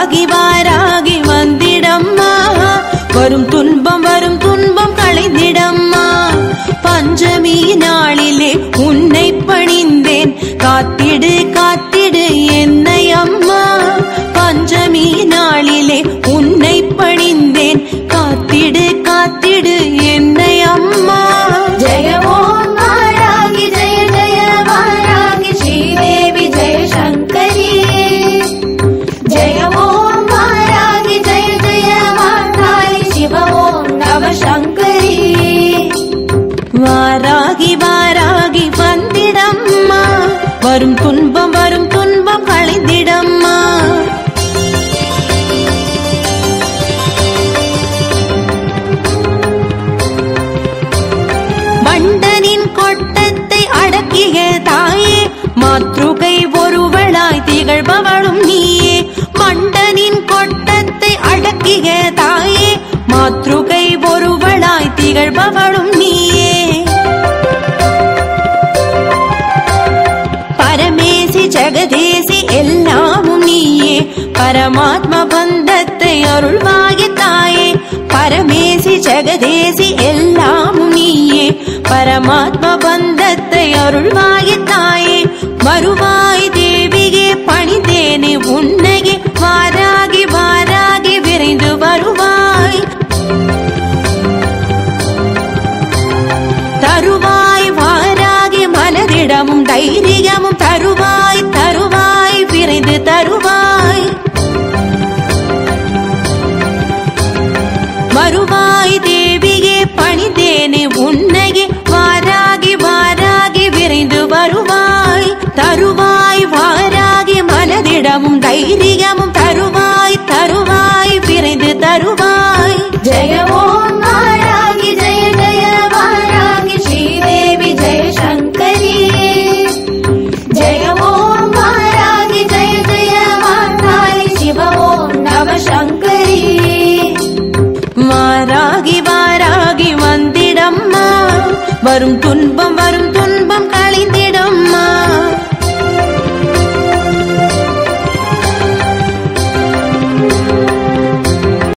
வாராகி வாராகி வந்திடம்மா வரும் துன்பம் வரும் துன்பம் களைந்திடம்மா பஞ்சமி நாளிலே உன்னை பணிந்தேன் காத்திடு காத்திடு என்னை அம்மா பஞ்சமி நாளிலே உன்னை பணிந்தேன் காத்திடு காத்திடு என்னை அம்மா जय ॐ वारागि जय जय वारागि श्रीदेवि जय शङ्करी जय ॐ वारागि जय जय वारागि शिव ॐ नव शङ्करी வாராகி வாராகி வந்திடம்மா வரும் துன்பம் வரும் துன்பம் களைந்திடம்மா மண்டனின் கொட்டத்தை அடக்கிய தாயே மாத்ருகை ஒருவளாய் திகழ்பவளும் நீயே மண்டனின் கொட்டத்தை அடக்கிய தாயே மாத்ருகை ஒருவளாய் திகழ்பவளும் நீயே பரமேசி ஜெகதேசி எல்லாமும் நீயே பரமாத்ம பந்தத்தை அருள்வாய தாயே பரமேசி ஜெகதேசி எல்லாமும் நீயே பரமாத்ம பந்தத்தை அருள்வாய தாயே வருவாய் தேவியே பணிந்தேனே உன்னையே வாராகி வாராகி விரைந்து வருவாய் தருவாய் வாராகி மனதிடமும் தைரியமும் தருவாய் தருவாய் விரைந்து தருவாய் வருவாய் தேவியே பணிந்தேனே உன்னையே வாராகி வாராகி விரைந்து வருவாய் தருவாய் வாராகி மனதிடமும் தைரியமும் தருவாய் தருவாய் விரைந்து தருவாய் जय ॐ वारागि जय जय वारागि श्रीदेवि जय शङ्करी जय ॐ वारागि जय जय वारागि शिव ॐ नव शङ्करी வாராகி வாராகி வந்திடம்மா வரும் துன்பம் வரும் துன்பம் களைந்திட